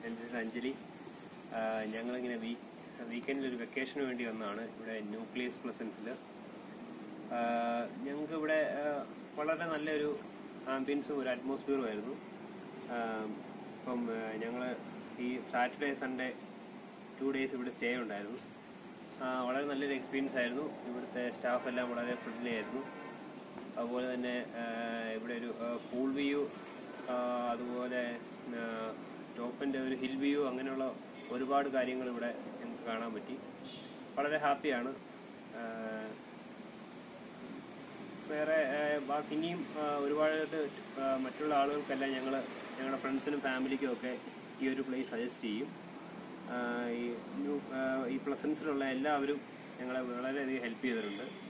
എൻ്റെ പേര് അഞ്ജലി ആ, ഞങ്ങളിങ്ങനെ വീ വീക്കെൻഡിൽ ഒരു വെക്കേഷന് വേണ്ടി വന്നതാണ് ഇവിടെ ന്യൂക്ലിയസ് പ്ലസൻസിൽ ഞങ്ങൾക്ക് ഇവിടെ ആ, വളരെ നല്ലൊരു ആംബിയൻസും ഒരു അറ്റ്മോസ്ഫിയറും ആയിരുന്നു ആ, ഇപ്പം ഞങ്ങൾ ഈ സാറ്റർഡേ സൺഡേ ടു ഡേയ്സ് ഇവിടെ സ്റ്റേ ഉണ്ടായിരുന്നു ആ, വളരെ നല്ലൊരു എക്സ്പീരിയൻസ് ആയിരുന്നു ഇവിടുത്തെ സ്റ്റാഫ് എല്ലാം വളരെ ഫ്രണ്ട്ലി ആയിരുന്നു അതുപോലെ തന്നെ ആ, ഇവിടെ ഒരു പൂൾ വ്യൂ അതുപോലെ ടോപ്പിന്റെ ഒരു ഹിൽ വ്യൂ അങ്ങനെയുള്ള ഒരുപാട് കാര്യങ്ങൾ ഇവിടെ ഞങ്ങൾക്ക് കാണാൻ പറ്റി വളരെ ഹാപ്പിയാണ് ആ, വേറെ ആ, ബാക്കി ഇനിയും ആ, ഒരുപാട് ആ, മറ്റുള്ള ആളുകൾക്കെല്ലാം ഞങ്ങൾ ഞങ്ങളുടെ ഫ്രണ്ട്സിനും ഫാമിലിക്കും ഒക്കെ ഈ ഒരു പ്ലേസ് സജസ്റ്റ് ചെയ്യും ആ, ഈ ന്യൂ- ആ, ഈ പ്ലസൻസിലുള്ള എല്ലാവരും ഞങ്ങളെ വളരെയധികം ഹെൽപ്പ് ചെയ്തിട്ടുണ്ട്